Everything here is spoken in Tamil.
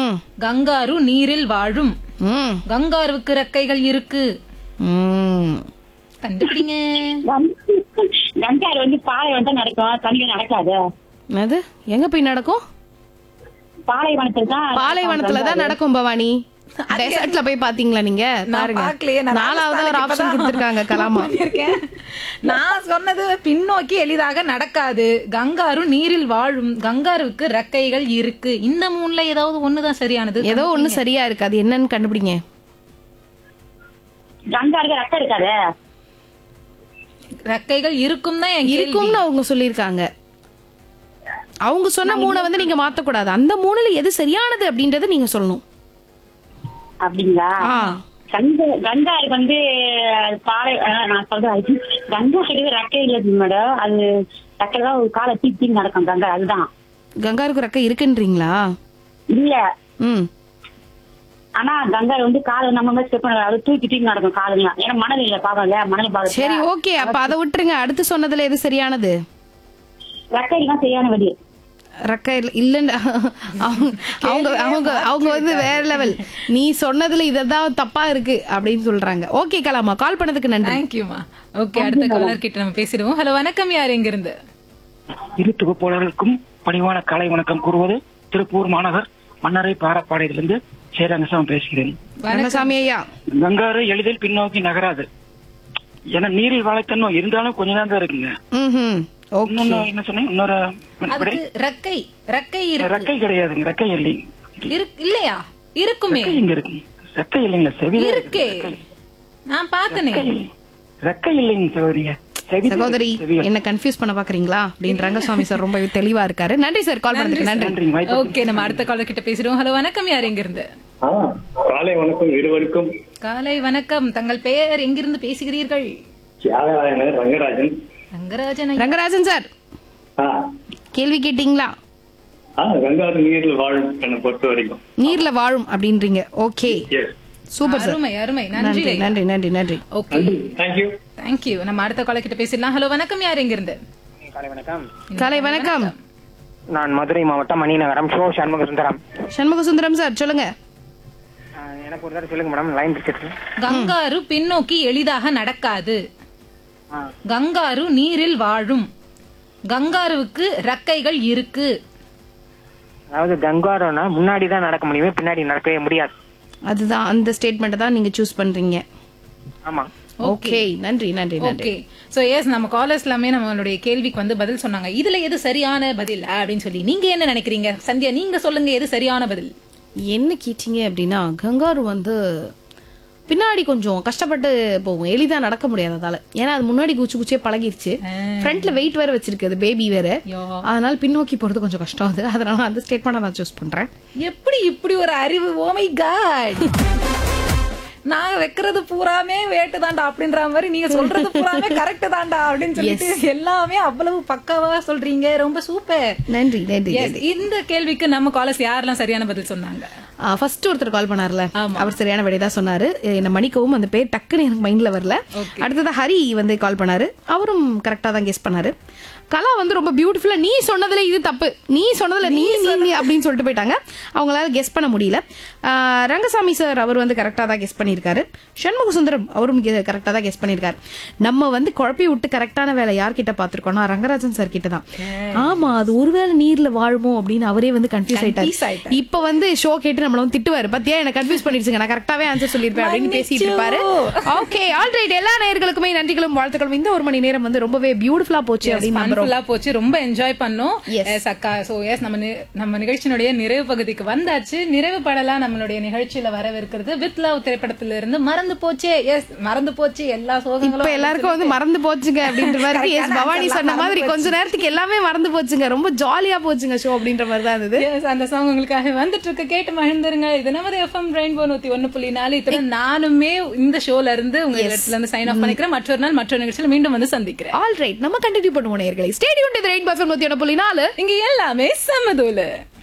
ம் கங்காரு நீரில் வாழும் ம் கங்காருவுக்கு ரெக்கைகள் இருக்கு ம் கண்டுபிடிங்க கங்காரு வந்து பாலைவனம் தான் நடக்கும் தனியா நடக்காது அது எங்க போய் நடக்கும் பாலைவனத்துல தான் பாலைவனத்துல தான் நடக்கும் பவானி டெசர்ட்ல போய் பாத்தீங்களா நீங்க நான் பாருங்க பார்க்கலையே, நான் நாலாவது ஒரு ராஜஸ்தானுக்கு ஆப்ஷன் இப்பதான் கொடுத்திருக்காங்க கலாமா பண்ணியிருக்கேன். நான் சொன்னது பின்னோக்கி எளிதாக நடக்காது கங்காரு நீரில் வாழும் கங்காருவுக்கு ரெக்கைகள் இருக்கு இந்த மூணுல ஏதாவது ஒண்ணுதான் சரியானது ஏதோ ஒண்ணு சரியா இருக்கு அது என்னன்னு கண்டுபிடிங்க கங்காருக்கு ரத்தம் இருக்காது ரெக்கைகள் இருக்கும் தான் என் கேள்வி. இருக்கும்னு அவங்க சொல்லியிருக்காங்க அவங்க சொன்ன மூணை வந்து நீங்க மாத்தக்கூடாது அந்த மூணுல எது சரியானது அப்படின்றத நீங்க சொல்லணும் அப்படிங்களா ஆ கங்கா கங்காருக்கு வந்து பாலை ஆ, நான் சொல்றேன் கங்காருக்கு ரெக்கை இல்லை மேடம் அது ரெக்கை தான் ஒரு காலை தீ தீ நடக்கும் கங்கா அதுதான் கங்காருக்கு ரெக்கை இருக்குன்றீங்களா இல்ல ம் ஆனா கங்காரு வந்து காலை நம்ம மாதிரி ஸ்டெப் அது தூக்கி தூக்கி நடக்கும் காலுங்களாம் ஏன்னா மணல் இல்ல பாக்கல மணல் பாக்க சரி ஓகே அப்ப அதை விட்டுருங்க அடுத்து சொன்னதுல எது சரியானது ரெக்கை தான் சரியான வழி ரெக்கை இல்ல- இல்லன்னு அவங்க அவங்க அவங்க அவங்க வந்து வேற லெவல் நீ சொன்னதுல இததான் தப்பா இருக்கு அப்படின்னு சொல்றாங்க ஓகே கலாமா கால் பண்ணதுக்கு நன்றி தேங்க்யூமா ஓகே அடுத்த காலர் கிட்ட நம்ம பேசிடுவோம் ஹலோ வணக்கம் யார் எங்க இருந்து இரு தொகுப்பாளர்களுக்கும் பணிவான காலை வணக்கம் கூறுவது திருப்பூர் மாநகர் மன்னரை பாரப்பாளையத்திலிருந்து சேரங்கசாமி பேசுகிறேன் ரங்கசாமி ஐயா கங்காரு எளிதில் பின்னோக்கி நகராது ஏன்னா நீரில் வாழைத்தன்மை இருந்தாலும் கொஞ்ச நேரம் தான் இருக்குங்க ம் ஓகே இன்னொன்னு என்ன சொன்னேன் இன்னொரு விடை. அதுக்கு ரெக்கை ரெக்கை இருக்கு ரெக்கை கிடையாதுங்க ரெக்கை இல்லை இருக்கு இல்லையா இருக்குமே ரெக்கை இங்க இருக்கு ரெக்கை இல்லைங்களா செவி இருக்கே நான் பார்த்தனே ரெக்கை இல்லைங்க சகோதரிங்க செவி சகோதரி செவி என்ன கன்ஃபியூஸ் பண்ண பாக்குறீங்களா அப்படின்னு ரங்கசாமி சார் ரொம்ப தெளிவா இருக்காரு நன்றி சார் கால் பண்ணதுக்கு நன்றி நன்றிங்க வாய்ப்பு ஓகே நம்ம அடுத்த காலர் கிட்ட பேசிடுவோம் ஹலோ வணக்கம் யார் எங்க இருந்து ஆ, காலை வணக்கம் இருவருக்கும் காலை வணக்கம் தங்கள் பெயர் எங்கிருந்து பேசுகிறீர்கள் தியாகராயனர் ரங்கராஜன் ரங்கராஜன் ஐயா. ரங்கராஜன் சார் ஆ, கேள்வி கேட்டீங்களா ஆ, கங்காரு நீரில் வாழும் என்னை பொறுத்த வரைக்கும் நீர்ல வாழும் அப்படின்றீங்க ஓகே எஸ் சூப்பர் சார் அருமை அருமை நன்றி நன்றி நன்றி நன்றி நன்றி ஓகே நன்றி தேங்க்யூ தேங்க்யூ நம்ம அடுத்த காலர் கிட்ட பேசிடலாம் ஹலோ வணக்கம் யார் எங்க இருந்து காலை வணக்கம் காலை வணக்கம் நான் மதுரை மாவட்டம் மணிநகரம் ஷோ சண்முக சுந்தரம் சண்முக சுந்தரம் சார் சொல்லுங்க ஆஹ் எனக்கு ஒரு தடவை சொல்லுங்க மேடம் லைன் பிடிச்சிருக்கு கங்காரு பின்னோக்கி எளிதாக நடக்காது கங்காரு நீரில் வாழும் கங்காருவுக்கு ரெக்கைகள் இருக்கு அதாவது கங்காரோனா முன்னாடி தான் நடக்க முடியுமே பின்னாடி நடக்கவே முடியாது அதுதான் அந்த ஸ்டேட்மெண்ட் தான் நீங்க சூஸ் பண்றீங்க ஆமா ஓகே நன்றி நன்றி நன்றி ஓகே சோ எஸ் நம்ம காலர்ஸ் எல்லாமே நம்மளுடைய கேள்விக்கு வந்து பதில் சொன்னாங்க இதுல எது சரியான பதில் அப்படின்னு சொல்லி நீங்க என்ன நினைக்கிறீங்க சந்தியா நீங்க சொல்லுங்க எது சரியான பதில் என்ன கேட்டீங்க அப்படின்னா கங்காரு வந்து பின்னாடி கொஞ்சம் கஷ்டப்பட்டு போகும் எளிதா நடக்க முடியாது அதால ஏன்னா அது முன்னாடி குச்சி குச்சியே பழகிருச்சு ஃப்ரண்ட்ல வெயிட் வேற வச்சிருக்கு அது பேபி வேற யோ. அதனால பின்னோக்கி போறது கொஞ்சம் கஷ்டம் அது அதனால அந்த ஸ்டேட்மெண்ட் நான் சூஸ் பண்றேன் எப்படி இப்படி ஒரு அறிவு ஓமை காட் நாங்க வைக்கிறது பூராமே வேட்டு தாண்டா அப்படின்ற மாதிரி நீங்க சொல்றது பூராமே கரெக்ட் தாண்டா அப்படின்னு சொல்லிட்டு எல்லாமே அவ்வளவு பக்காவா சொல்றீங்க ரொம்ப சூப்பர் நன்றி நன்றி Yes, இந்த கேள்விக்கு நம்ம காலர்ஸ் யாரெல்லாம் சரியான பதில் சொன்னாங்க ஃபர்ஸ்ட் ஒருத்தர் கால் பண்ணார்ல அவர் சரியான விடை தான் சொன்னாரு என்ன மணிக்கவும் அந்த பேர் டக்குன்னு எனக்கு மைண்ட்ல வரல அடுத்தது ஹரி வந்து கால் பண்ணாரு அவரும் கரெக்டா தான் கெஸ் பண்ணாரு கலா வந்து ரொம்ப பியூட்டிஃபுல்லா நீ சொன்னதுல இது தப்பு நீ சொன்னதுல நீ நீ நீ அப்படின்னு சொல்லிட்டு போயிட்டாங்க அவங்களால கெஸ் பண்ண முடியல ஆஹ் ரங்கசாமி சார் அவர் வந்து கரெக்டா தான் கெஸ் பண்ணியிருக்காரு சண்முக சுந்தரம் அவரும் கரெக்டா தான் கெஸ் பண்ணியிருக்காரு நம்ம வந்து குழப்பி விட்டு கரெக்டான வேலை யார்கிட்ட பார்த்திருக்கோம்னா ரங்கராஜன் சார் கிட்ட தான் ஆமா அது ஒருவேளை நீர்ல வாழுமோ அப்படின்னு அவரே வந்து கன்ஃபியூஸ் Confuse ஆயிட்டாரு ஆயிட்டாரு. இப்ப வந்து ஷோ கேட்டு நம்மள வந்து திட்டுவாரு பத்தியா என்ன கன்ஃபியூஸ் பண்ணிருச்சுங்க நான் கரெக்டாவே ஆன்சர் சொல்லிருப்பேன் அப்படின்னு பேசிட்டு இருப்பாரு ஓகே ஆல்ரைட் எல்லா நேயர்களுக்குமே நன்றிகளும் வாழ்த்துக்களும் இந்த ஒரு மணி நேரம் வந்து ரொம்பவே பியூட்டிஃபுல்லா போச்சு அப்படின்னு நம்புறோம் ஃபன்ஃபுல்லா போச்சு ரொம்ப என்ஜாய் பண்ணோம் Yes. Yes, அக்கா சோ எஸ் நம்ம நி- நம்ம நிகழ்ச்சியினுடைய நிறைவு பகுதிக்கு வந்தாச்சு நிறைவு படலாம் நம்மளுடைய நிகழ்ச்சியில வரவிருக்கிறது வித் லவ் திரைப்படத்துல இருந்து மறந்து போச்சே எஸ் மறந்து போச்சு எல்லா இப்ப சோகங்களும் எல்லாருக்கும் வந்து மறந்து போச்சுங்க அப்படின்ற மாதிரி எஸ் பவானி சொன்ன மாதிரி கொஞ்ச நேரத்துக்கு எல்லாமே மறந்து போச்சுங்க ரொம்ப ஜாலியா போச்சுங்க ஷோ அப்படின்ற மாதிரி தான் இருந்தது Yes, அந்த சாங் உங்களுக்காக வந்துட்டு இருக்கு கேட்டு மகிழ்ந்துருங்க இது நமது எஃப்எம் ரெயின்போ நூத்தி ஒண்ணு புள்ளி நாலு இத்தனை நானுமே இந்த ஷோல இருந்து உங்க இடத்துல இருந்து சைன் ஆஃப் பண்ணிக்கிறேன் மற்றொரு நாள் மற்றொரு நிகழ்ச்சியில மீண்டும் வந்து சந்திக்கிறேன் ஆல்ரைட் நம்ம கண்டினியூ பண்ணுவோம் நேயர்களை ஸ்டேடியம் ரெயின்போ எஃப்எம் நூத்தி ஒன்று புள்ளி நாலு இங்க எல்லாமே சமதூல